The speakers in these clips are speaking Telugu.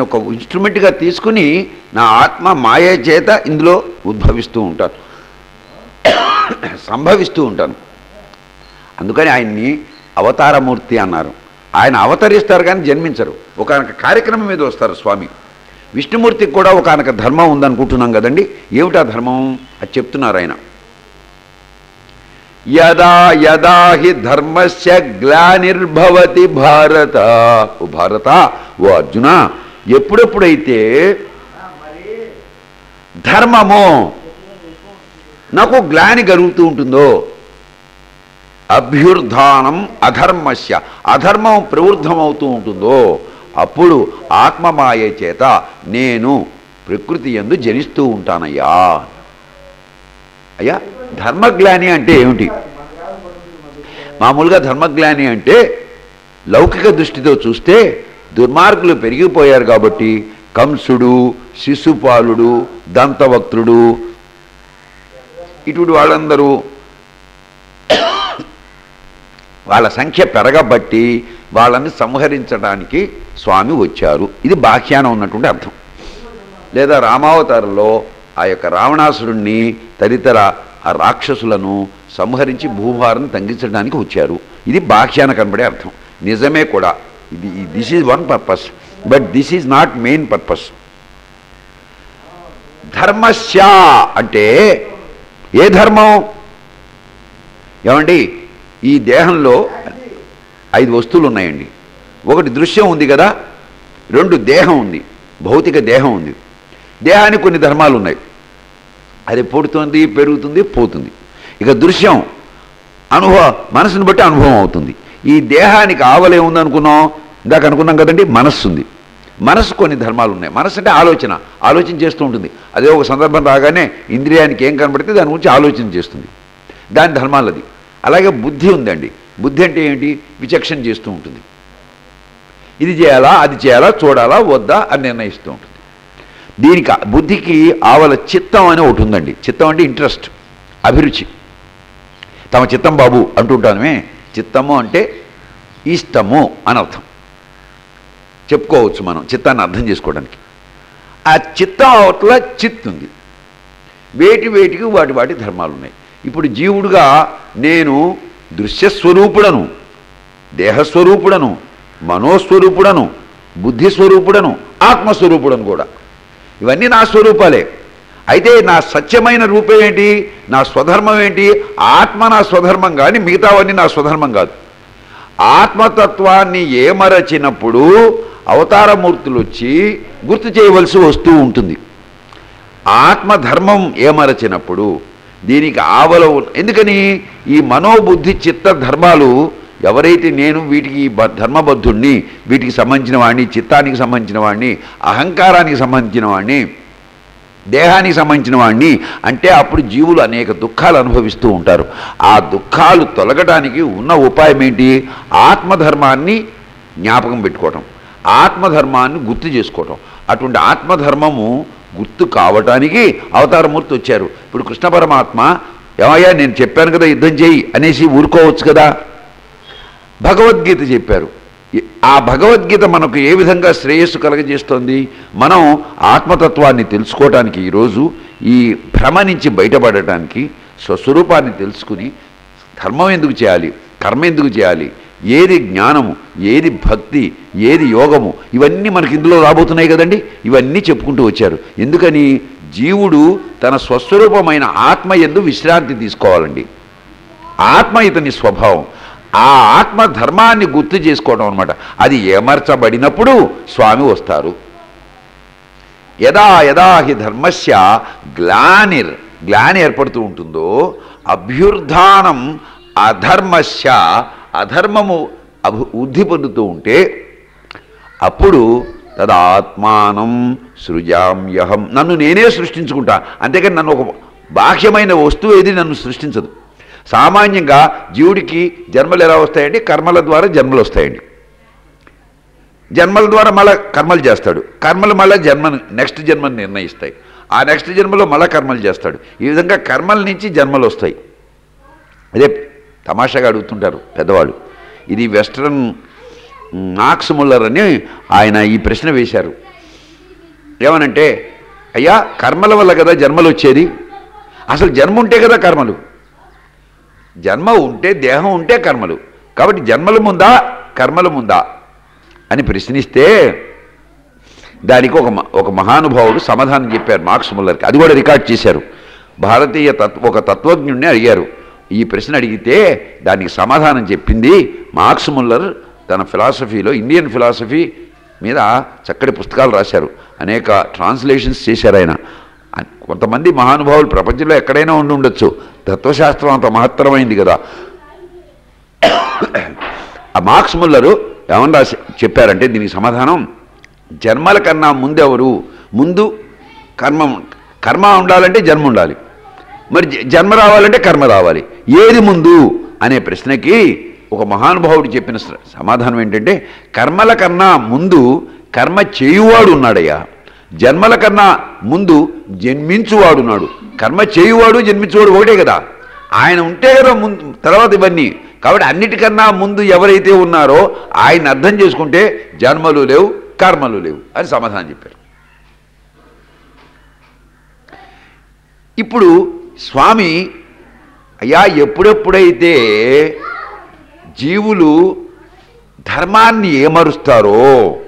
ఒక ఇన్స్ట్రుమెంట్గా తీసుకుని నా ఆత్మ మాయ చేత ఇందులో ఉద్భవిస్తూ ఉంటాను సంభవిస్తూ ఉంటాను అందుకని ఆయన్ని అవతారమూర్తి అన్నారు ఆయన అవతరిస్తారు కానీ జన్మించరు ఒక కార్యక్రమం మీద వస్తారు స్వామి విష్ణుమూర్తికి కూడా ఒక ధర్మం ఉందనుకుంటున్నాం కదండి ఏమిటా ధర్మం అది చెప్తున్నారు ఆయన యదా యదా హి ధర్మస్య గ్లానిర్భవతి భారత ఓ భారత ఓ అర్జున ఎప్పుడెప్పుడైతే ధర్మము నాకు గ్లాని కలుగుతూ ఉంటుందో అభ్యుర్ధానం అధర్మస్య అధర్మం ప్రవృద్ధమవుతూ ఉంటుందో అప్పుడు ఆత్మమాయ చేత నేను ప్రకృతి ఎందు జనిస్తూ ఉంటానయ్యా అయ్యా ధర్మగ్లాని అంటే ఏమిటి మామూలుగా ధర్మగ్లాని అంటే లౌకిక దృష్టితో చూస్తే దుర్మార్గులు పెరిగిపోయారు కాబట్టి కంసుడు శిశుపాలుడు దంతవక్త్రుడు ఇటువంటి వాళ్ళందరూ వాళ్ళ సంఖ్య పెరగబట్టి వాళ్ళని సంహరించడానికి స్వామి వచ్చారు ఇది బాహ్యాన ఉన్నటువంటి అర్థం లేదా రామావతారంలో ఆ యొక్క రావణాసురుణ్ణి తదితర ఆ రాక్షసులను సంహరించి భూభారం తగ్గించడానికి వచ్చారు ఇది బాహ్యాన కనబడే అర్థం నిజమే కూడా ఇది this is one purpose but this is not main purpose ధర్మస్య అంటే ఏ ధర్మం ఏమండి ఈ దేహంలో ఐదు వస్తువులు ఉన్నాయండి ఒకటి దృశ్యం ఉంది కదా రెండు దేహం ఉంది భౌతిక దేహం ఉంది దేహానికి కొన్ని ధర్మాలు ఉన్నాయి అది పుడుతుంది పెరుగుతుంది పోతుంది ఇక దృశ్యం అనుభవ మనసుని బట్టి అనుభవం అవుతుంది ఈ దేహానికి ఆవలే ఉందనుకున్నాం ఇందాక అనుకున్నాం కదండి మనస్సు ఉంది మనసు కొన్ని ధర్మాలు ఉన్నాయి మనసు అంటే ఆలోచన ఆలోచన చేస్తూ ఉంటుంది అదే ఒక సందర్భం రాగానే ఇంద్రియానికి ఏం కనబడితే దాని గురించి ఆలోచన చేస్తుంది దాని ధర్మాలు అది అలాగే బుద్ధి ఉందండి బుద్ధి అంటే ఏంటి విచక్షణ చేస్తూ ఉంటుంది ఇది చేయాలా అది చేయాలా చూడాలా వద్దా అని నిర్ణయిస్తూ ఉంటుంది దీనికి బుద్ధికి ఆవల చిత్తం అని ఒకటి ఉందండి చిత్తం అంటే ఇంట్రెస్ట్ అభిరుచి తమ చిత్తం బాబు అంటుంటానమే చిత్తము అంటే ఇష్టము అని అర్థం చెప్పుకోవచ్చు మనం చిత్తాన్ని అర్థం చేసుకోవడానికి ఆ చిత్తం అవతల చిత్ ఉంది వేటి వేటికి వాటి వాటి ధర్మాలు ఉన్నాయి ఇప్పుడు జీవుడుగా నేను దృశ్యస్వరూపుడను దేహస్వరూపుడను మనోస్వరూపుడను బుద్ధిస్వరూపుడను ఆత్మస్వరూపుడను కూడా ఇవన్నీ నా స్వరూపాలే అయితే నా సత్యమైన రూపం ఏంటి నా స్వధర్మం ఏంటి ఆత్మ నా స్వధర్మం కానీ మిగతావన్నీ నా స్వధర్మం కాదు ఆత్మతత్వాన్ని ఏమరచినప్పుడు అవతారమూర్తులు వచ్చి గుర్తు చేయవలసి వస్తూ ఉంటుంది ఆత్మధర్మం ఏమరచినప్పుడు దీనికి ఆవల ఉన్న- ఎందుకని ఈ మనోబుద్ధి చిత్త ధర్మాలు ఎవరైతే నేను వీటికి బ- ధర్మబద్ధుణ్ణి వీటికి సంబంధించిన వాడిని చిత్తానికి సంబంధించిన వాడిని అహంకారానికి సంబంధించిన వాడిని దేహానికి సంబంధించిన వాడిని అంటే అప్పుడు జీవులు అనేక దుఃఖాలు అనుభవిస్తూ ఉంటారు ఆ దుఃఖాలు తొలగడానికి ఉన్న ఉపాయం ఏంటి ఆత్మధర్మాన్ని జ్ఞాపకం పెట్టుకోవటం ఆత్మధర్మాన్ని గుర్తు చేసుకోవటం అటువంటి ఆత్మధర్మము గుర్తు కావటానికి అవతారమూర్తి వచ్చారు ఇప్పుడు కృష్ణ పరమాత్మ ఏమయ్యా నేను చెప్పాను కదా యుద్ధం చేయి అనేసి ఊరుకోవచ్చు కదా భగవద్గీత చెప్పారు ఈ- ఆ భగవద్గీత మనకు ఏ విధంగా శ్రేయస్సు కలగజేస్తోంది మనం ఆత్మతత్వాన్ని తెలుసుకోవటానికి ఈరోజు ఈ భ్రమ నుంచి బయటపడటానికి స్వస్వరూపాన్ని తెలుసుకుని ధర్మం ఎందుకు చేయాలి కర్మ ఎందుకు చేయాలి ఏది జ్ఞానము ఏది భక్తి ఏది యోగము ఇవన్నీ మనకి ఇందులో రాబోతున్నాయి కదండి ఇవన్నీ చెప్పుకుంటూ వచ్చారు ఎందుకని జీవుడు తన స్వస్వరూపమైన ఆత్మ ఎందు విశ్రాంతి తీసుకోవాలండి ఆత్మ ఇతని స్వభావం ఆ ఆత్మ ధర్మాన్ని గుర్తు చేసుకోవడం అనమాట అది ఏమర్చబడినప్పుడు స్వామి వస్తారు యదా యదా హి ధర్మస్య గ్లానిర్ గ్లాని ఏర్పడుతూ ఉంటుందో అభ్యుర్ధానం అధర్మస్య అధర్మము అభు వృద్ధి పొందుతూ ఉంటే అప్పుడు తదాత్మానం సృజామ్యహం నన్ను నేనే సృష్టించుకుంటా అంతేకాని నన్ను ఒక బాహ్యమైన వస్తువు ఏది నన్ను సృష్టించదు సామాన్యంగా జీవుడికి జన్మలు ఎలా వస్తాయండి కర్మల ద్వారా జన్మలు వస్తాయండి జన్మల ద్వారా మళ్ళీ కర్మలు చేస్తాడు కర్మలు మళ్ళీ జన్మను నెక్స్ట్ జన్మను నిర్ణయిస్తాయి ఆ నెక్స్ట్ జన్మలో మళ్ళీ కర్మలు చేస్తాడు ఈ విధంగా కర్మల నుంచి జన్మలు వస్తాయి అదే తమాషాగా అడుగుతుంటారు పెద్దవాళ్ళు ఇది వెస్ట్రన్ నాక్స్ ముల్లర్ అని ఆయన ఈ ప్రశ్న వేశారు ఏమనంటే అయ్యా కర్మల వల్ల కదా జన్మలు వచ్చేది అసలు జన్మ ఉంటే కదా కర్మలు జన్మ ఉంటే దేహం ఉంటే కర్మలు కాబట్టి జన్మల ముందా కర్మల ముందా అని ప్రశ్నిస్తే దానికి ఒక మ- ఒక మహానుభావుడు సమాధానం చెప్పారు మార్క్స్ ముల్లర్కి అది కూడా రికార్డ్ చేశారు భారతీయ తత్వ ఒక తత్వజ్ఞుడిని అడిగారు ఈ ప్రశ్న అడిగితే దానికి సమాధానం చెప్పింది మార్క్స్ ముల్లర్ తన ఫిలాసఫీలో ఇండియన్ ఫిలాసఫీ మీద చక్కటి పుస్తకాలు రాశారు అనేక ట్రాన్స్లేషన్స్ చేశారు ఆయన అన్- కొంతమంది మహానుభావులు ప్రపంచంలో ఎక్కడైనా ఉండి ఉండొచ్చు తత్వశాస్త్రం అంత మహత్తరమైంది కదా ఆ మార్క్స్ ముల్లరు ఏమని రాసి చెప్పారంటే దీనికి సమాధానం జన్మల కన్నా ముందెవరు ముందు కర్మ కర్మ ఉండాలంటే జన్మ ఉండాలి మరి జ- జన్మ రావాలంటే కర్మ రావాలి ఏది ముందు అనే ప్రశ్నకి ఒక మహానుభావుడు చెప్పిన స- సమాధానం ఏంటంటే కర్మల కన్నా ముందు కర్మ చేయువాడు ఉన్నాడయ్యా జన్మల కన్నా ముందు జన్మించువాడు ఉన్నాడు కర్మ చేయువాడు జన్మించువాడు ఒకటే కదా ఆయన ఉంటే కదా ముందు తర్వాత ఇవన్నీ కాబట్టి అన్నిటికన్నా ముందు ఎవరైతే ఉన్నారో ఆయన అర్థం చేసుకుంటే జన్మలు లేవు కర్మలు లేవు అని సమాధానం చెప్పారు ఇప్పుడు స్వామి అయ్యా ఎప్పుడెప్పుడైతే జీవులు ధర్మాన్ని ఏమరుస్తారో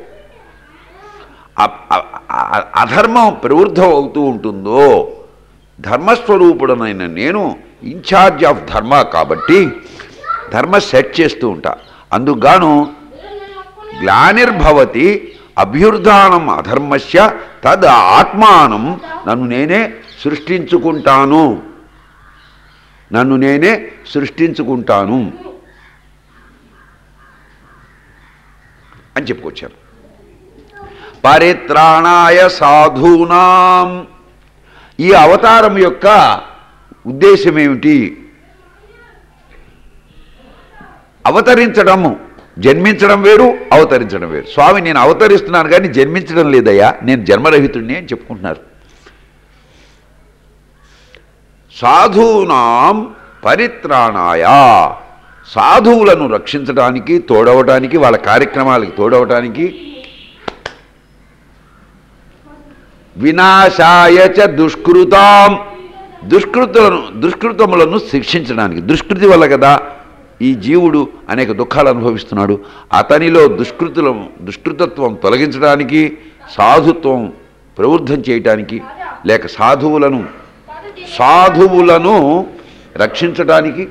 అ- అ- అ- అధర్మం ప్రవృద్ధం అవుతూ ఉంటుందో ధర్మస్వరూపుడనైన నేను ఇన్ఛార్జ్ ఆఫ్ ధర్మ కాబట్టి ధర్మ సెట్ చేస్తూ ఉంటా అందుకుగాను గ్లానిర్భవతి అభ్యుర్ధానం అధర్మస్య తద్ ఆత్మానం నన్ను నేనే సృష్టించుకుంటాను నన్ను నేనే సృష్టించుకుంటాను అని చెప్పుకొచ్చారు పరిత్రాణాయ సాధూనాం ఈ అవతారం యొక్క ఉద్దేశం ఏమిటి అవతరించడము జన్మించడం వేరు అవతరించడం వేరు స్వామి నేను అవతరిస్తున్నాను కానీ జన్మించడం లేదయ్యా నేను జన్మరహితుడిని అని చెప్పుకుంటున్నారు సాధూనాం పరిత్రాణాయ సాధువులను రక్షించడానికి తోడవటానికి వాళ్ళ కార్యక్రమాలకి తోడవటానికి వినాశాయ చ దుష్కృతాం దుష్కృతులను దుష్కృతములను శిక్షించడానికి దుష్కృతి వల్ల కదా ఈ జీవుడు అనేక దుఃఖాలు అనుభవిస్తున్నాడు అతనిలో దుష్కృతులం దుష్కృతత్వం తొలగించడానికి సాధుత్వం ప్రవృద్ధం చేయటానికి లేక సాధువులను సాధువులను రక్షించడానికి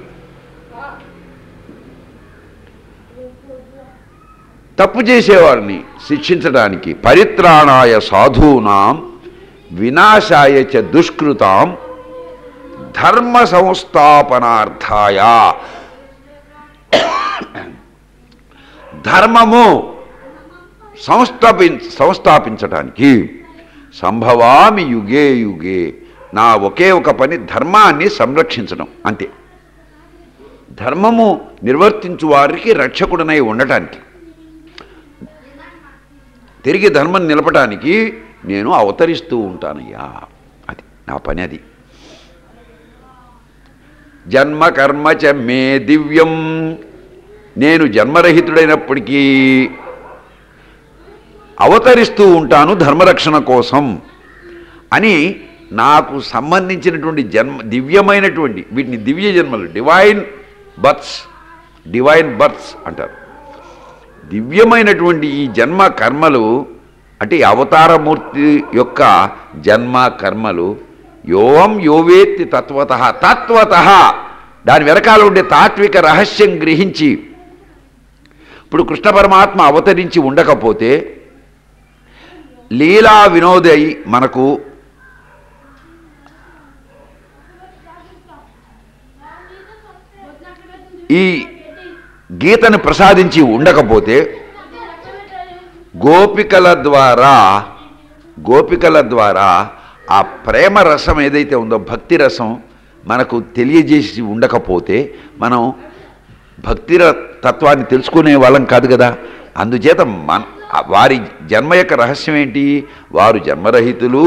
తప్పు చేసేవారిని శిక్షించడానికి పరిత్రాణాయ సాధూనాం వినాశాయ చ దుష్కృతాం ధర్మ సంస్థాపనార్థాయ ధర్మము సంస్థాపి సంస్థాపించడానికి సంభవామి యుగే యుగే నా ఒకే ఒక పని ధర్మాన్ని సంరక్షించడం అంతే ధర్మము నిర్వర్తించు వారికి రక్షకుడనై ఉండటానికి తిరిగి ధర్మం నిలపటానికి నేను అవతరిస్తూ ఉంటానయ్యా అది నా పని అది జన్మ కర్మ చ మే దివ్యం నేను జన్మరహితుడైనప్పటికీ అవతరిస్తూ ఉంటాను ధర్మరక్షణ కోసం అని నాకు సంబంధించినటువంటి జన్మ దివ్యమైనటువంటి వీటిని దివ్య జన్మలు డివైన్ బర్త్స్ డివైన్ బర్త్స్ అంటారు దివ్యమైనటువంటి ఈ జన్మ కర్మలు అంటే ఈ అవతారమూర్తి యొక్క జన్మ కర్మలు యోవం యోవేత్తి తత్వత తత్వత దాని వెనకాల ఉండే తాత్విక రహస్యం గ్రహించి ఇప్పుడు కృష్ణ పరమాత్మ అవతరించి ఉండకపోతే లీలా వినోదై మనకు ఈ గీతను ప్రసాదించి ఉండకపోతే గోపికల ద్వారా గోపికల ద్వారా ఆ ప్రేమ రసం ఏదైతే ఉందో భక్తి రసం మనకు తెలియజేసి ఉండకపోతే మనం భక్తి ర- తత్వాన్ని తెలుసుకునే వాళ్ళం కాదు కదా అందుచేత మన వారి జన్మ యొక్క రహస్యం ఏంటి వారు జన్మరహితులు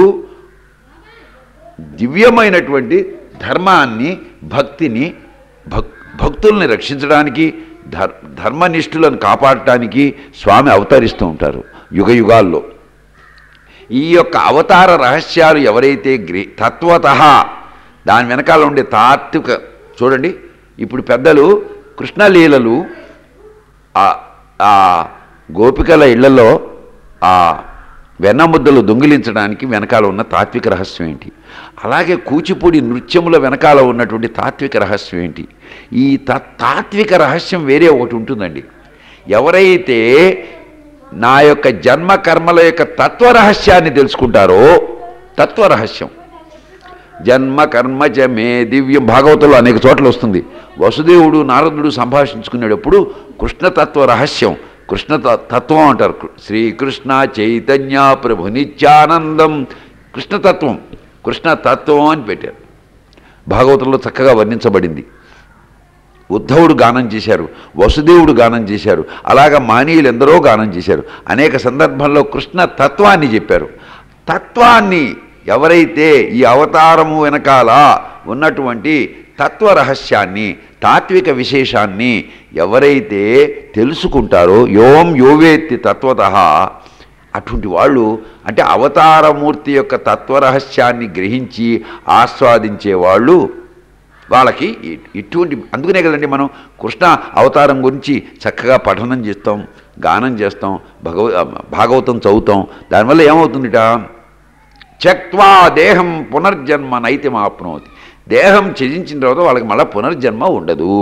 దివ్యమైనటువంటి ధర్మాన్ని భక్తిని భక్ భక్తుల్ని రక్షించడానికి ధర్ ధర్మనిష్ఠులను కాపాడటానికి స్వామి అవతరిస్తూ ఉంటారు యుగ యుగాల్లో ఈ యొక్క అవతార రహస్యాలు ఎవరైతే గ్రీ తత్వత దాని వెనకాల ఉండే తాత్విక చూడండి ఇప్పుడు పెద్దలు కృష్ణలీలలు ఆ- ఆ గోపికల ఇళ్లలో ఆ వెన్నముద్దలు దొంగిలించడానికి వెనకాల ఉన్న తాత్విక రహస్యం ఏంటి అలాగే కూచిపూడి నృత్యముల వెనకాల ఉన్నటువంటి తాత్విక రహస్యం ఏంటి ఈ తా- తాత్విక రహస్యం వేరే ఒకటి ఉంటుందండి ఎవరైతే నా యొక్క జన్మ కర్మల యొక్క తత్వ రహస్యాన్ని తెలుసుకుంటారో తత్వ రహస్యం జన్మ కర్మ చ మే దివ్యం భాగవతంలో అనేక చోట్ల వస్తుంది వసుదేవుడు నారదుడు సంభాషించుకునేటప్పుడు కృష్ణతత్వ రహస్యం కృష్ణ త- తత్వం అంటారు కృ- శ్రీకృష్ణ చైతన్య ప్రభు నిత్యానందం కృష్ణతత్వం కృష్ణతత్వం అని పెట్టారు భాగవతంలో చక్కగా వర్ణించబడింది ఉద్ధవుడు గానం చేశారు వసుదేవుడు గానం చేశారు అలాగా మానీయులు ఎందరో గానం చేశారు అనేక సందర్భంలో కృష్ణ తత్వాన్ని చెప్పారు తత్వాన్ని ఎవరైతే ఈ అవతారము వెనకాల ఉన్నటువంటి తత్వ రహస్యాన్ని తాత్విక విశేషాన్ని ఎవరైతే తెలుసుకుంటారో యోం యోవేత్తి తత్వత అటువంటి వాళ్ళు అంటే అవతారమూర్తి యొక్క తత్వరహస్యాన్ని గ్రహించి ఆస్వాదించే వాళ్ళు వాళ్ళకి ఇ- ఇటువంటి అందుకనే కదండి మనం కృష్ణ అవతారం గురించి చక్కగా పఠనం చేస్తాం గానం చేస్తాం భగవ భాగవతం చదువుతాం దానివల్ల ఏమవుతుందిట త్యక్వా దేహం పునర్జన్మ నైతిమాప్నోతి దేహం త్యజించిన తర్వాత వాళ్ళకి మళ్ళీ పునర్జన్మ ఉండదు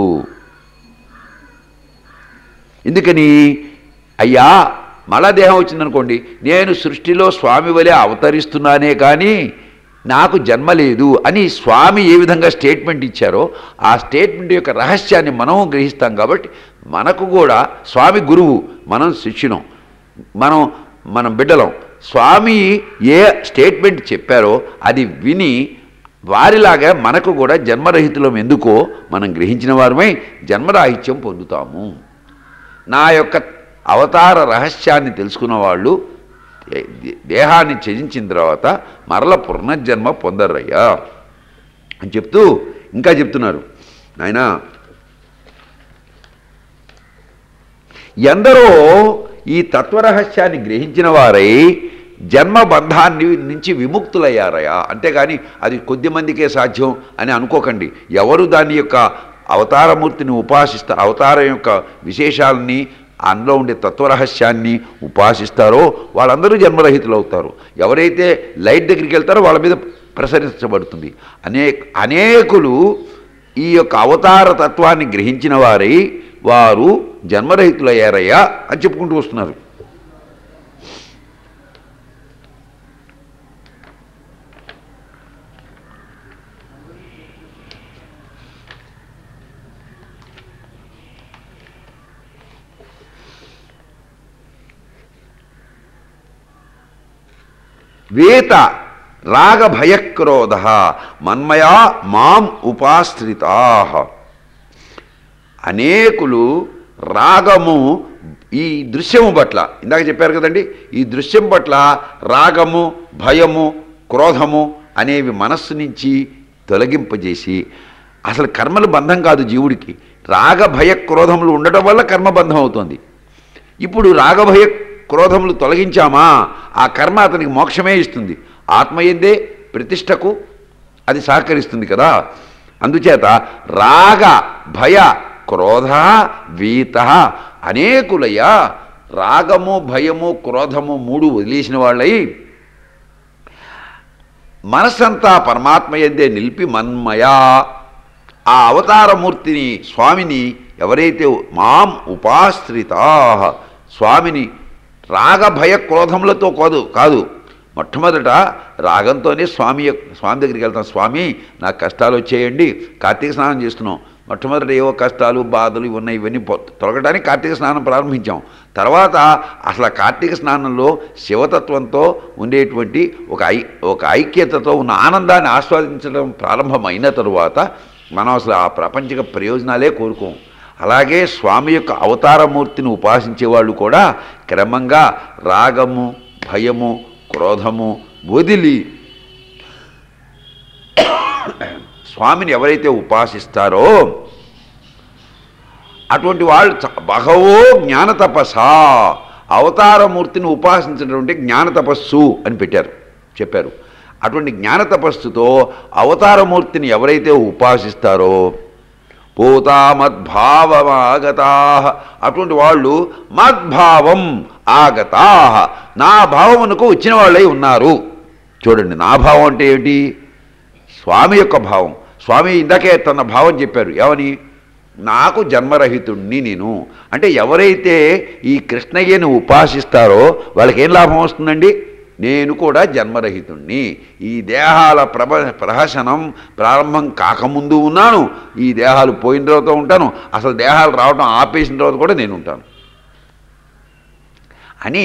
ఎందుకని అయ్యా మళ్ళా దేహం వచ్చిందనుకోండి నేను సృష్టిలో స్వామి వలె అవతరిస్తున్నానే కానీ నాకు జన్మ లేదు అని స్వామి ఏ విధంగా స్టేట్మెంట్ ఇచ్చారో ఆ స్టేట్మెంట్ యొక్క రహస్యాన్ని మనం గ్రహిస్తాం కాబట్టి మనకు కూడా స్వామి గురువు మనం శిష్యులం మనం మనం బిడ్డలం స్వామి ఏ స్టేట్మెంట్ చెప్పారో అది విని వారిలాగా మనకు కూడా జన్మరహితులం ఎందుకో మనం గ్రహించిన వారమై జన్మరాహిత్యం పొందుతాము నా యొక్క అవతార రహస్యాన్ని తెలుసుకున్న వాళ్ళు దే- దే- దేహాన్ని త్యజించిన తర్వాత మరల పునర్జన్మ పొందరయ్యా అని చెప్తూ ఇంకా చెప్తున్నారు నాయనా ఎందరో ఈ తత్వరహస్యాన్ని గ్రహించిన వారై జన్మబంధాన్ని నుంచి విముక్తులయ్యారయా అంతేగాని అది కొద్ది మందికే సాధ్యం అని అనుకోకండి ఎవరు దాని యొక్క అవతారమూర్తిని ఉపాసిస్తా అవతారం యొక్క విశేషాలని అందులో ఉండే తత్వరహస్యాన్ని ఉపాసిస్తారో వాళ్ళందరూ జన్మరహితులు అవుతారు ఎవరైతే లైట్ దగ్గరికి వెళ్తారో వాళ్ళ మీద ప్రసరించబడుతుంది అనేక అనేకులు ఈ యొక్క అవతార తత్వాన్ని గ్రహించిన వారై వారు జన్మరహితులయ్యారయ్యా అని చెప్పుకుంటూ వస్తున్నారు వేత రాగ భయక్రోధ మన్మయా మాం ఉపాశ్రితా అనేకులు రాగము ఈ దృశ్యము పట్ల ఇందాక చెప్పారు కదండి ఈ దృశ్యం పట్ల రాగము భయము క్రోధము అనేవి మనస్సు నుంచి తొలగింపజేసి అసలు కర్మలు బంధం కాదు జీవుడికి రాగ భయ క్రోధములు ఉండటం వల్ల కర్మబంధం అవుతుంది ఇప్పుడు రాగభయ క్రోధములు తొలగించామా ఆ కర్మ అతనికి మోక్షమే ఇస్తుంది ఆత్మయందే ప్రతిష్టకు అది సహకరిస్తుంది కదా అందుచేత రాగ భయ క్రోధ వీత అనేకులయ్యా రాగము భయము క్రోధము మూడు వదిలేసిన వాళ్ళై మనస్సంతా పరమాత్మ ఎందే నిలిపి మన్మయా ఆ అవతారమూర్తిని స్వామిని ఎవరైతే మాం ఉపాశ్రితా స్వామిని రాగ భయ క్రోధములతో కాదు కాదు మొట్టమొదట రాగంతోనే స్వామి యొక్క- స్వామి దగ్గరికి వెళ్తాం స్వామి నాకు కష్టాలు వచ్చేయండి కార్తీక స్నానం చేస్తున్నాం మొట్టమొదట ఏవో కష్టాలు బాధలు ఇవన్నీ ఇవన్నీ పొ- తొలగడానికి కార్తీక స్నానం ప్రారంభించాం తర్వాత అసలు ఆ కార్తీక స్నానంలో శివతత్వంతో ఉండేటువంటి ఒక ఐ ఒక ఐక్యతతో ఉన్న ఆనందాన్ని ఆస్వాదించడం ప్రారంభమైన తరువాత మనం అసలు ఆ ప్రపంచక ప్రయోజనాలే కోరుకోం అలాగే స్వామి యొక్క అవతారమూర్తిని ఉపాసించే వాళ్ళు కూడా క్రమంగా రాగము భయము క్రోధము వదిలి స్వామిని ఎవరైతే ఉపాసిస్తారో అటువంటి వాళ్ళు చ- బహవో జ్ఞాన తపస అవతారమూర్తిని ఉపాసించడం అంటే జ్ఞాన తపస్సు అని పెట్టారు చెప్పారు అటువంటి జ్ఞాన తపస్సుతో అవతారమూర్తిని ఎవరైతే ఉపాసిస్తారో పోతా మద్భావమాగతా అటువంటి వాళ్ళు మద్భావం ఆగతా నా భావమునకు వచ్చిన వాళ్ళై ఉన్నారు చూడండి నా భావం అంటే ఏమిటి స్వామి యొక్క భావం స్వామి ఇందాకే తన భావం చెప్పారు ఏమని నాకు జన్మరహితుణ్ణి నేను అంటే ఎవరైతే ఈ కృష్ణయ్యని ఉపాసిస్తారో వాళ్ళకి ఏం లాభం వస్తుందండి నేను కూడా జన్మరహితుణ్ణి ఈ దేహాల ప్రభ ప్రహసనం ప్రారంభం కాకముందు ఉన్నాను ఈ దేహాలు పోయిన తర్వాత ఉంటాను అసలు దేహాలు రావడం ఆపేసిన తర్వాత కూడా నేను ఉంటాను అని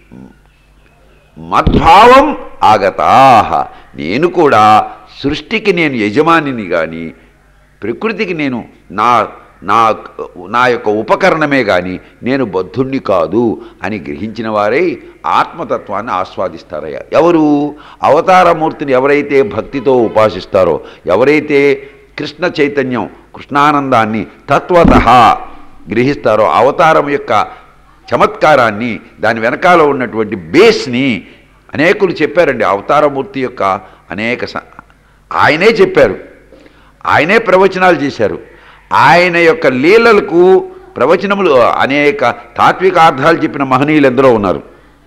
మద్భావం ఆగతాహ నేను కూడా సృష్టికి నేను యజమానిని కానీ ప్రకృతికి నేను నా నా నా యొక్క ఉపకరణమే కానీ నేను బద్ధుణ్ణి కాదు అని గ్రహించిన వారై ఆత్మతత్వాన్ని ఆస్వాదిస్తారయ్యా ఎవరు అవతారమూర్తిని ఎవరైతే భక్తితో ఉపాసిస్తారో ఎవరైతే కృష్ణ చైతన్యం కృష్ణానందాన్ని తత్వత గ్రహిస్తారో అవతారం యొక్క చమత్కారాన్ని దాని వెనకాల ఉన్నటువంటి బేస్ని అనేకులు చెప్పారండి అవతారమూర్తి యొక్క అనేక స- ఆయనే చెప్పారు ఆయనే ప్రవచనాలు చేశారు ఆయన యొక్క లీలలకు ప్రవచనములు అనేక తాత్విక అర్థాలు చెప్పిన మహనీయులు ఎందరో ఉన్నారు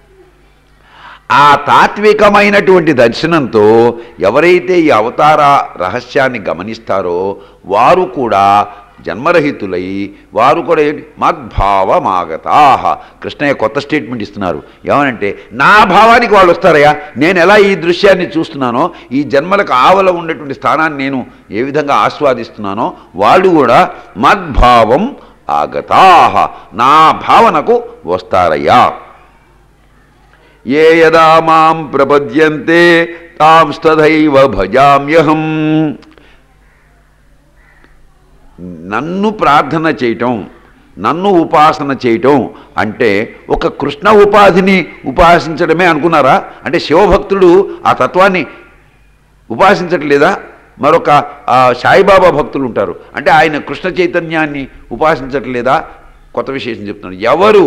ఆ తాత్వికమైనటువంటి దర్శనంతో ఎవరైతే ఈ అవతార రహస్యాన్ని గమనిస్తారో వారు కూడా జన్మరహితులై వారు కూడా ఏంటి మద్భావమాగతాహ కృష్ణయ్య కొత్త స్టేట్మెంట్ ఇస్తున్నారు ఏమనంటే నా భావానికి వాళ్ళు వస్తారయ్యా నేను ఎలా ఈ దృశ్యాన్ని చూస్తున్నానో ఈ జన్మలకు ఆవల ఉన్నటువంటి స్థానాన్ని నేను ఏ విధంగా ఆస్వాదిస్తున్నానో వాళ్ళు కూడా మద్భావం ఆగతాహ నా భావనకు వస్తారయ్యా ఏ యదా మాం ప్రపద్యంతే తాంస్తథైవ భజామ్యహం నన్ను ప్రార్థన చేయటం నన్ను ఉపాసన చేయటం అంటే ఒక కృష్ణ ఉపాధిని ఉపాసించడమే అనుకున్నారా అంటే శివభక్తుడు ఆ తత్వాన్ని ఉపాసించట్లేదా మరొక ఆ, సాయిబాబా భక్తులు ఉంటారు అంటే ఆయన కృష్ణ చైతన్యాన్ని ఉపాసించట్లేదా కొత్త విశేషం చెప్తున్నాను ఎవరు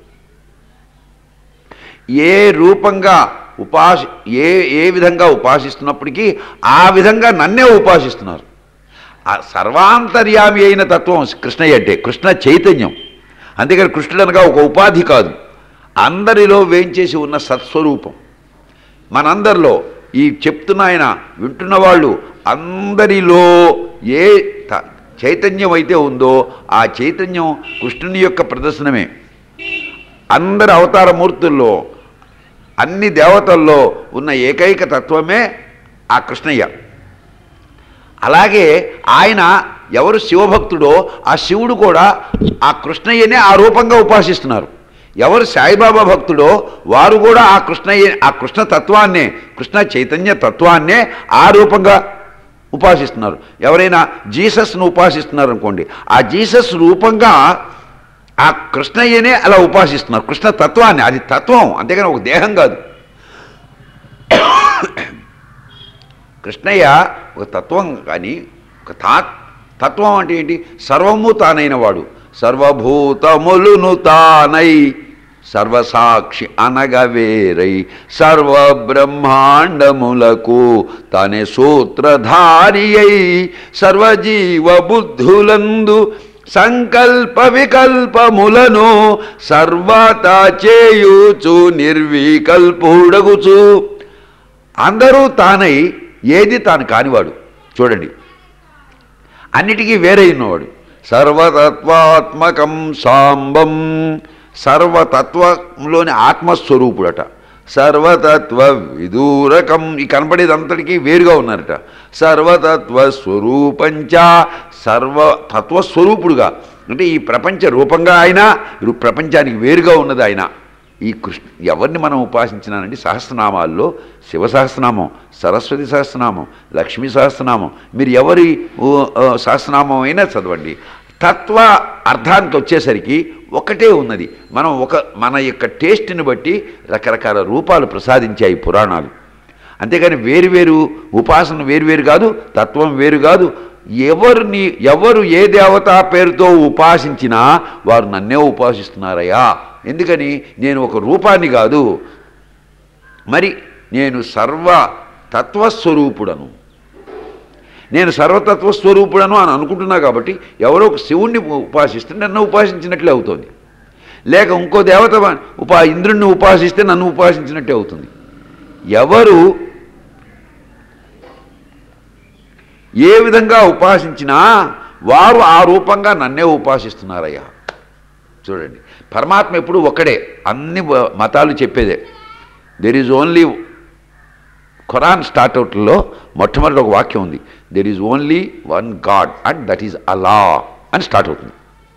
ఏ రూపంగా ఉపాసి ఏ ఏ విధంగా ఉపాసిస్తున్నప్పటికీ ఆ విధంగా నన్నే ఉపాసిస్తున్నారు ఆ సర్వాంతర్యామి అయిన తత్వం కృష్ణయ్య అంటే కృష్ణ చైతన్యం అంతేకాని కృష్ణుడు అనగా ఒక ఉపాధి కాదు అందరిలో వేంచేసి ఉన్న సత్స్వరూపం మనందరిలో ఈ చెప్తున్న ఆయన వింటున్న వాళ్ళు అందరిలో ఏ త- చైతన్యం అయితే ఉందో ఆ చైతన్యం కృష్ణుని యొక్క ప్రదర్శనమే అందరి అవతార మూర్తుల్లో అన్ని దేవతల్లో ఉన్న ఏకైక తత్వమే ఆ కృష్ణయ్య అలాగే ఆయన ఎవరు శివభక్తుడో ఆ శివుడు కూడా ఆ కృష్ణయ్యనే ఆ రూపంగా ఉపాసిస్తున్నారు ఎవరు సాయిబాబా భక్తుడో వారు కూడా ఆ కృష్ణయ్య ఆ కృష్ణ తత్వాన్నే కృష్ణ చైతన్య తత్వాన్నే ఆ రూపంగా ఉపాసిస్తున్నారు ఎవరైనా జీసస్ను ఉపాసిస్తున్నారు అనుకోండి ఆ జీసస్ రూపంగా ఆ కృష్ణయ్యనే అలా ఉపాసిస్తున్నారు కృష్ణ తత్వాన్ని అది తత్వం అంతేగాని ఒక దేహం కాదు కృష్ణయ్య ఒక తత్వం కానీ ఒక తా తత్వం అంటే ఏంటి సర్వము తానైన వాడు సర్వభూతములును తానై సర్వసాక్షి అనగవేరై సర్వ బ్రహ్మాండములకు తనే సూత్రధారి అయి సర్వజీవ బుద్ధులందు సంకల్ప వికల్పములను సర్వతా చేయుచు నిర్వికల్పుడగుచు అందరూ తానై ఏది తాను కానివాడు చూడండి అన్నిటికీ వేరే ఉన్నవాడు సర్వతత్వాత్మకం సాంబం సర్వతత్వంలోని ఆత్మస్వరూపుడట సర్వతత్వ విదూరకం ఈ కనపడేదంతటికీ వేరుగా ఉన్నారట సర్వతత్వ స్వరూపంచ సర్వతత్వస్వరూపుడుగా అంటే ఈ ప్రపంచ రూపంగా ఆయన రు- ప్రపంచానికి వేరుగా ఉన్నది ఆయన ఈ కృష్ణ ఎవరిని మనం ఉపాసించినానండి సహస్రనామాల్లో శివ సహస్రనామం సరస్వతి సహస్రనామం లక్ష్మీ సహస్రనామం మీరు ఎవరి ఊ, ఆ, సహస్రనామం అయినా చదవండి తత్వ అర్థానికి వచ్చేసరికి ఒకటే ఉన్నది మనం ఒక మన యొక్క టేస్ట్ని బట్టి రకరకాల రూపాలు ప్రసాదించాయి పురాణాలు అంతేగాని వేరువేరు ఉపాసన వేరువేరు కాదు తత్వం వేరు కాదు ఎవరిని ఎవరు ఏ దేవతా పేరుతో ఉపాసించినా వారు నన్నే ఉపాసిస్తున్నారయ్యా ఎందుకని నేను ఒక రూపాన్ని కాదు మరి నేను సర్వ తత్వస్వరూపుడను నేను సర్వతత్వ స్వరూపుడను అని అనుకుంటున్నా కాబట్టి ఎవరో ఒక శివుణ్ణి ఉపాసిస్తే నన్ను ఉపాసించినట్లే అవుతుంది లేక ఇంకో దేవత ఉపా ఇంద్రుణ్ణి ఉపాసిస్తే నన్ను ఉపాసించినట్టే అవుతుంది ఎవరు ఏ విధంగా ఉపాసించినా వారు ఆ రూపంగా నన్నే ఉపాసిస్తున్నారయ్యా చూడండి పరమాత్మ ఎప్పుడు ఒక్కడే అన్ని వ- మతాలు చెప్పేదే దెర్ ఈజ్ ఓన్లీ ఖురాన్ స్టార్ట్అవుట్లో మొట్టమొదటి ఒక వాక్యం ఉంది there is only one God and that is అలా అని స్టార్ట్ అవుతుంది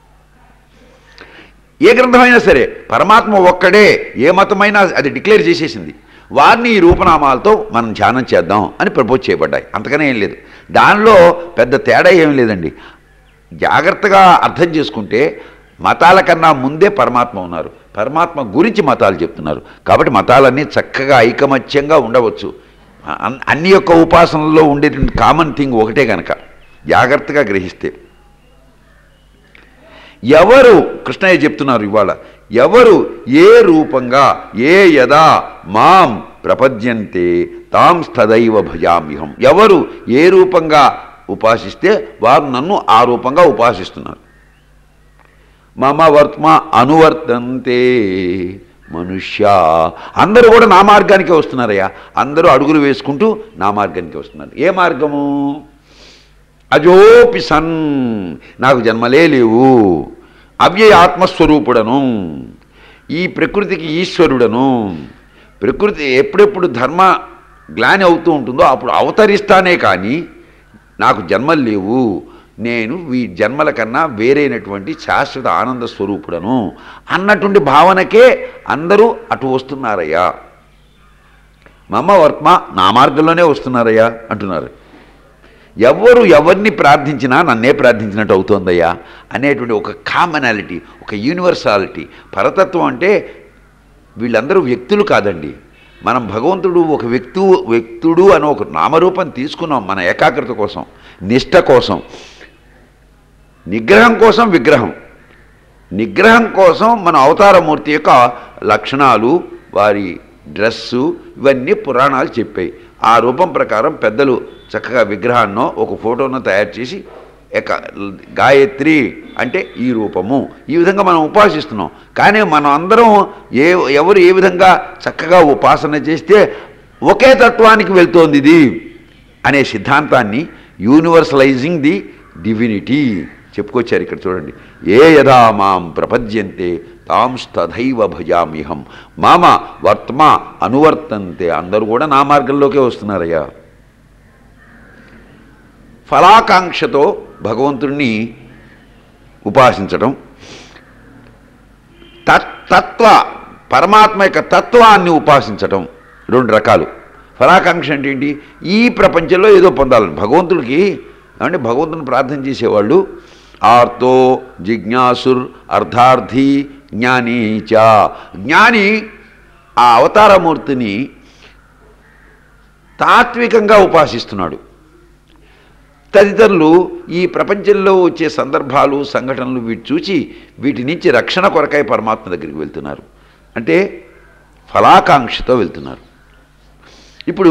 ఏ గ్రంథమైనా సరే పరమాత్మ ఒక్కడే ఏ మతమైనా అది డిక్లేర్ చేసేసింది వారిని ఈ రూపనామాలతో మనం ధ్యానం చేద్దాం అని ప్రపోజ్ చేయబడ్డాయి అంతకనే ఏం లేదు దానిలో పెద్ద తేడా ఏం లేదండి జాగ్రత్తగా అర్థం చేసుకుంటే మతాల కన్నా ముందే పరమాత్మ ఉన్నారు పరమాత్మ గురించి మతాలు చెప్తున్నారు కాబట్టి మతాలన్నీ చక్కగా ఐకమత్యంగా ఉండవచ్చు అన్- అన్ని యొక్క ఉపాసనలో ఉండేటువంటి కామన్ థింగ్ ఒకటే కనుక జాగ్రత్తగా గ్రహిస్తే ఎవరు కృష్ణయ్య చెప్తున్నారు ఇవాళ ఎవరు ఏ రూపంగా ఏ యదా మాం ప్రపద్యంతే తాం స్తదైవ భజామ్యహం ఎవరు ఏ రూపంగా ఉపాసిస్తే వారు నన్ను ఆ రూపంగా ఉపాసిస్తున్నారు మమ వర్త్మ అనువర్తంతే మనుష్య అందరూ కూడా నా మార్గానికే వస్తున్నారయ్యా అందరూ అడుగులు వేసుకుంటూ నా మార్గానికే వస్తున్నారు ఏ మార్గము అజోపి సన్ నాకు జన్మలే లేవు అవ్యయ ఆత్మస్వరూపుడను ఈ ప్రకృతికి ఈశ్వరుడను ప్రకృతి ఎప్పుడెప్పుడు ధర్మ గ్లాని అవుతూ ఉంటుందో అప్పుడు అవతరిస్తానే కానీ నాకు జన్మలు లేవు నేను ఈ జన్మల కన్నా వేరైనటువంటి శాశ్వత ఆనంద స్వరూపుడను అన్నటువంటి భావనకే అందరూ అటు వస్తున్నారయ్యా మమ్మ వర్మ నా మార్గంలోనే వస్తున్నారయ్యా అంటున్నారు ఎవరు ఎవరిని ప్రార్థించినా నన్నే ప్రార్థించినట్టు అవుతోందయ్యా అనేటువంటి ఒక కామనాలిటీ ఒక యూనివర్సాలిటీ పరతత్వం అంటే వీళ్ళందరూ వ్యక్తులు కాదండి మనం భగవంతుడు ఒక వ్యక్తు వ్యక్తుడు అని ఒక నామరూపం తీసుకున్నాం మన ఏకాగ్రత కోసం నిష్ట కోసం నిగ్రహం కోసం విగ్రహం నిగ్రహం కోసం మన అవతారమూర్తి యొక్క లక్షణాలు వారి డ్రెస్సు ఇవన్నీ పురాణాలు చెప్పాయి ఆ రూపం ప్రకారం పెద్దలు చక్కగా విగ్రహాన్నో ఒక ఫోటోనో తయారు చేసి ఎక గాయత్రి అంటే ఈ రూపము ఈ విధంగా మనం ఉపాసిస్తున్నాం కానీ మనం అందరం ఏ ఎవరు ఏ విధంగా చక్కగా ఉపాసన చేస్తే ఒకే తత్వానికి వెళ్తోంది ఇది అనే సిద్ధాంతాన్ని యూనివర్సలైజింగ్ ది డివినిటీ చెప్పుకొచ్చారు ఇక్కడ చూడండి ఏ యదా మాం ప్రపద్యంతే తాంస్తథైవ భజామ్యహం మామ వర్త్మ అనువర్తంతే అందరూ కూడా నా మార్గంలోకే వస్తున్నారయ్యా ఫలాకాంక్షతో భగవంతుణ్ణి ఉపాసించడం తత్ తత్వ పరమాత్మ యొక్క తత్వాన్ని ఉపాసించటం రెండు రకాలు ఫలాకాంక్ష అంటే ఏంటి ఈ ప్రపంచంలో ఏదో పొందాలని భగవంతుడికి అంటే భగవంతుని ప్రార్థన చేసేవాళ్ళు ఆర్తో జిజ్ఞాసుర్ అర్ధార్థి జ్ఞాని చ జ్ఞాని ఆ అవతారమూర్తిని తాత్వికంగా ఉపాసిస్తున్నాడు తదితరులు ఈ ప్రపంచంలో వచ్చే సందర్భాలు సంఘటనలు వీటి చూచి వీటి నుంచి రక్షణ కొరకై పరమాత్మ దగ్గరికి వెళ్తున్నారు అంటే ఫలాకాంక్షతో వెళ్తున్నారు ఇప్పుడు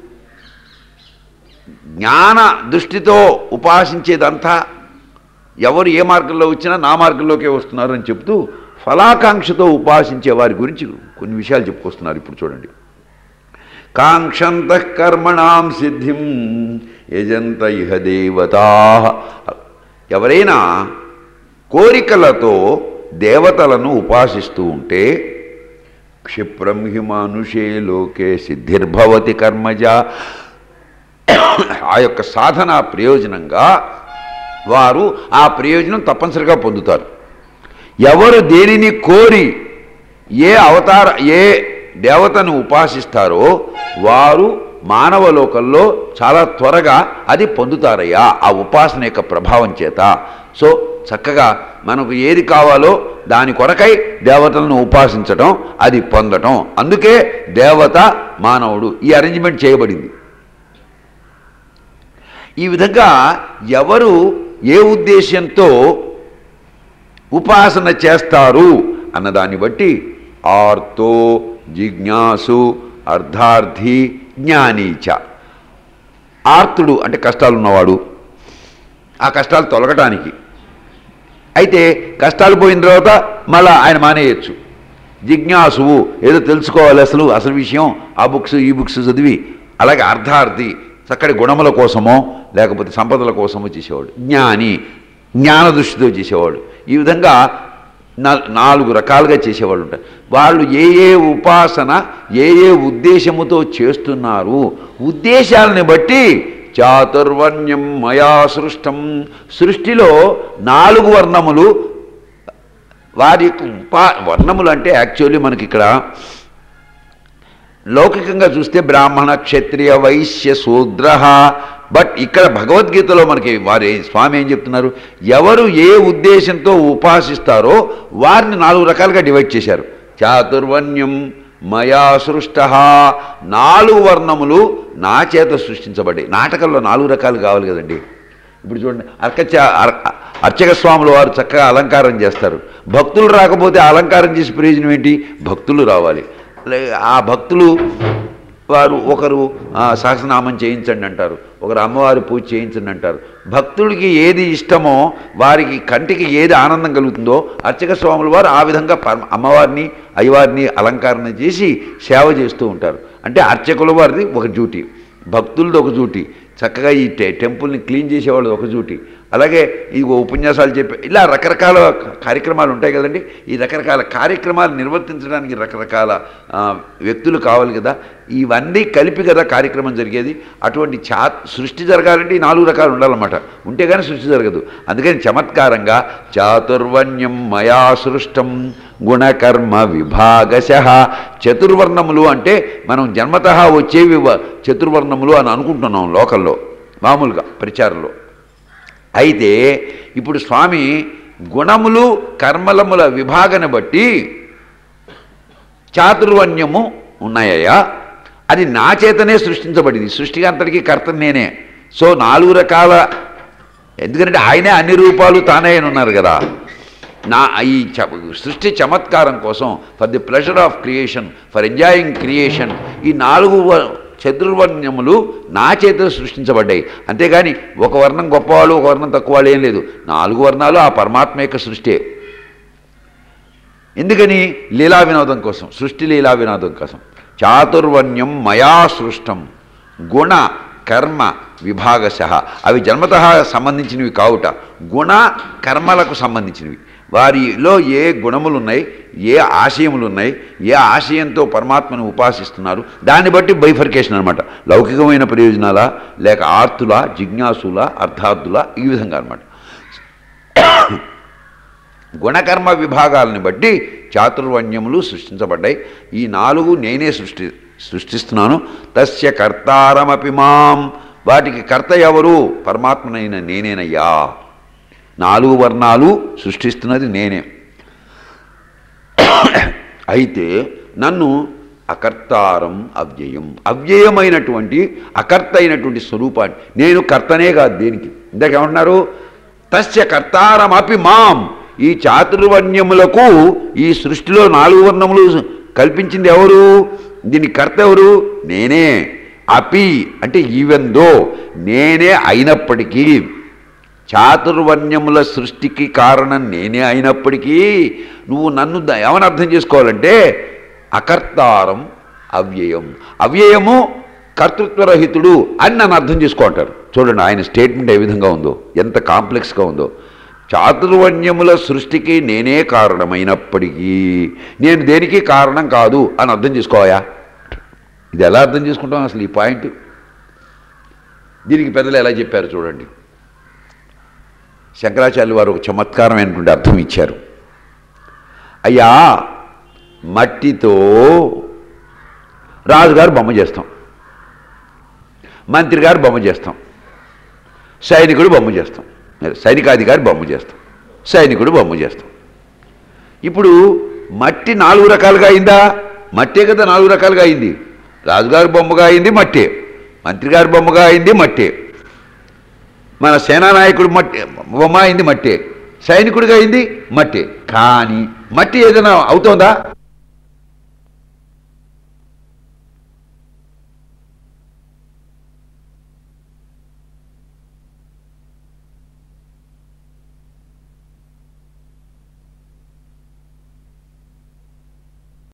జ్ఞాన దృష్టితో ఉపాసించేదంతా ఎవరు ఏ మార్గంలో వచ్చినా నా మార్గంలోకే వస్తున్నారు అని చెప్తూ ఫలాకాంక్షతో ఉపాసించే వారి గురించి కొన్ని విషయాలు చెప్పుకొస్తున్నారు ఇప్పుడు చూడండి కాంక్షంత కర్మణాం సిద్ధిం యజంత ఇహ దేవతా ఎవరైనా కోరికలతో దేవతలను ఉపాసిస్తూ ఉంటే క్షిప్రం హి మానుషే లోకే సిద్ధిర్భవతి కర్మజ ఆ యొక్క సాధన ప్రయోజనంగా వారు ఆ ప్రయోజనం తప్పనిసరిగా పొందుతారు ఎవరు దేనిని కోరి ఏ అవతార ఏ దేవతను ఉపాసిస్తారో వారు మానవ లోకంలో చాలా త్వరగా అది పొందుతారయ్యా ఆ ఉపాసన యొక్క ప్రభావం చేత సో చక్కగా మనకు ఏది కావాలో దాని కొరకై దేవతలను ఉపాసించటం అది పొందటం అందుకే దేవత మానవుడు ఈ అరేంజ్మెంట్ చేయబడింది ఈ విధంగా ఎవరు ఏ ఉద్దేశ్యంతో ఉపాసన చేస్తారు అన్నదాన్ని బట్టి ఆర్తో జిజ్ఞాసు అర్ధార్థి జ్ఞానీచ ఆర్తుడు అంటే కష్టాలు ఉన్నవాడు ఆ కష్టాలు తొలగటానికి అయితే కష్టాలు పోయిన తర్వాత మళ్ళా ఆయన మానేయచ్చు జిజ్ఞాసువు ఏదో తెలుసుకోవాలి అసలు అసలు విషయం ఆ బుక్స్ ఈ బుక్స్ చదివి అలాగే అర్ధార్థి చక్కటి గుణముల కోసమో లేకపోతే సంపదల కోసమో చేసేవాడు జ్ఞాని జ్ఞాన దృష్టితో చేసేవాడు ఈ విధంగా నా- నాలుగు రకాలుగా చేసేవాళ్ళు ఉంటారు వాళ్ళు ఏ ఏ ఉపాసన ఏ ఏ ఉద్దేశముతో చేస్తున్నారు ఉద్దేశాలని బట్టి చాతుర్వర్ణ్యం మయా సృష్టం సృష్టిలో నాలుగు వర్ణములు వారి యొక్క ఉపా వర్ణములు అంటే యాక్చువల్లీ మనకి ఇక్కడ లౌకికంగా చూస్తే బ్రాహ్మణ క్షత్రియ వైశ్య శూద్ర బట్ ఇక్కడ భగవద్గీతలో మనకి వారి స్వామి ఏం చెప్తున్నారు ఎవరు ఏ ఉద్దేశంతో ఉపాసిస్తారో వారిని నాలుగు రకాలుగా డివైడ్ చేశారు చాతుర్వర్ణ్యం మయా సృష్ట నాలుగు వర్ణములు నా చేత సృష్టించబడ్డాయి నాటకంలో నాలుగు రకాలు కావాలి కదండి ఇప్పుడు చూడండి అర్కచ అర్- అర్చక స్వాములు వారు చక్కగా అలంకారం చేస్తారు భక్తులు రాకపోతే ఆ అలంకారం చేసే ప్రయోజనం ఏంటి భక్తులు రావాలి లే- ఆ భక్తులు వారు ఒకరు ఆ, సహస్రనామం చేయించండి అంటారు ఒకరు అమ్మవారి పూజ చేయించండి అంటారు భక్తుడికి ఏది ఇష్టమో వారికి కంటికి ఏది ఆనందం కలుగుతుందో అర్చక స్వాముల వారు ఆ విధంగా పరమ- అమ్మవారిని అయ్యవారిని అలంకరణ చేసి సేవ చేస్తూ ఉంటారు అంటే అర్చకుల వారిది ఒక డ్యూటీ భక్తులది ఒక డ్యూటీ చక్కగా ఈ టె టెంపుల్ని క్లీన్ చేసేవాళ్ళు ఒక డ్యూటీ అలాగే ఈ ఉపన్యాసాలు చెప్పే ఇలా రకరకాల కార్యక్రమాలు ఉంటాయి కదండి ఈ రకరకాల కార్యక్రమాలు నిర్వర్తించడానికి రకరకాల ఆ, వ్యక్తులు కావాలి కదా ఇవన్నీ కలిపి కదా కార్యక్రమం జరిగేది అటువంటి చా సృష్టి జరగాలంటే ఈ నాలుగు రకాలు ఉండాలన్నమాట ఉంటే కానీ సృష్టి జరగదు అందుకని చమత్కారంగా చాతుర్వణ్యం మయా సృష్టం గుణకర్మ విభాగశ చతుర్వర్ణములు అంటే మనం జన్మత వచ్చేవి వ- చతుర్వర్ణములు అని అనుకుంటున్నాం లోకల్లో మామూలుగా ప్రచారంలో అయితే ఇప్పుడు స్వామి గుణములు కర్మలముల విభాగన బట్టి చాతుర్వణ్యము ఉన్నాయ్యా అది నా చేతనే సృష్టించబడింది సృష్టి అంతటికీ కర్త నేనే సో నాలుగు రకాల ఎందుకంటే ఆయనే అన్ని రూపాలు తానే అని ఉన్నారు కదా నా ఈ చ సృష్టి చమత్కారం కోసం for the pleasure of creation for enjoying creation ఈ నాలుగు వ- చతుర్వర్ణ్యములు నా చేత సృష్టించబడ్డాయి అంతేగాని ఒక వర్ణం గొప్పవాళ్ళు ఒక వర్ణం తక్కువ వాళ్ళు ఏం లేదు నాలుగు వర్ణాలు ఆ పరమాత్మ యొక్క సృష్టి ఎందుకని లీలా వినోదం కోసం సృష్టి లీలా వినోదం కోసం చాతుర్వర్ణ్యం మయా సృష్టం గుణ కర్మ విభాగశ అవి జన్మత సంబంధించినవి కావుట గుణ కర్మలకు సంబంధించినవి వారిలో ఏ గుణములు ఉన్నాయి ఏ ఆశయములు ఉన్నాయి ఏ ఆశయంతో పరమాత్మను ఉపాసిస్తున్నారు దాన్ని బట్టి బైఫర్కేషన్ అనమాట లౌకికమైన ప్రయోజనాల లేక ఆర్తుల జిజ్ఞాసుల అర్థార్థుల ఈ విధంగా అనమాట గుణకర్మ విభాగాలని బట్టి చాతుర్వణ్యములు సృష్టించబడ్డాయి ఈ నాలుగు నేనే సృష్టి సృష్టిస్తున్నాను తస్య కర్తారమపి మాం వాటికి కర్త ఎవరు పరమాత్మనైన నేనేనయ్యా నాలుగు వర్ణాలు సృష్టిస్తున్నది నేనే అయితే నన్ను అకర్తారం అవ్యయం అవ్యయమైనటువంటి అకర్త అయినటువంటి స్వరూపాన్ని నేను కర్తనే కాదు దేనికి ఇందాక ఏమంటున్నారు తస్య కర్తారమపి మాం ఈ చాతుర్వర్ణ్యములకు ఈ సృష్టిలో నాలుగు వర్ణములు కల్పించింది ఎవరు దీని కర్త ఎవరు నేనే అపి అంటే ఈవెందో నేనే అయినప్పటికీ చాతుర్వర్ణ్యముల సృష్టికి కారణం నేనే అయినప్పటికీ నువ్వు నన్ను ద- ఏమని అర్థం చేసుకోవాలంటే అకర్తారం అవ్యయం అవ్యయము కర్తృత్వరహితుడు అని నన్ను అర్థం చేసుకోంటారు చూడండి ఆయన స్టేట్మెంట్ ఏ విధంగా ఉందో ఎంత కాంప్లెక్స్గా ఉందో చాతుర్వర్ణ్యముల సృష్టికి నేనే కారణమైనప్పటికీ నేను దేనికి కారణం కాదు అని అర్థం చేసుకోవా ఇది ఎలా అర్థం చేసుకుంటాం అసలు ఈ పాయింట్ దీనికి పెద్దలు ఎలా చెప్పారు చూడండి శంకరాచార్యులు వారు ఒక చమత్కారమైనటువంటి అర్థం ఇచ్చారు అయ్యా మట్టితో రాజుగారు బొమ్మ చేస్తాం మంత్రి గారు బొమ్మ చేస్తాం సైనికుడు బొమ్మ చేస్తాం సైనికాధికారి బొమ్మ చేస్తాం సైనికుడు బొమ్మ చేస్తాం ఇప్పుడు మట్టి నాలుగు రకాలుగా అయిందా మట్టే కదా నాలుగు రకాలుగా అయింది రాజుగారి బొమ్మగా అయింది మట్టే మంత్రి గారి బొమ్మగా అయింది మట్టే మన సేనానాయకుడు మట్టి బొమ్మ అయింది మట్టే సైనికుడిగా అయింది మట్టి కానీ మట్టి ఏదైనా అవుతోందా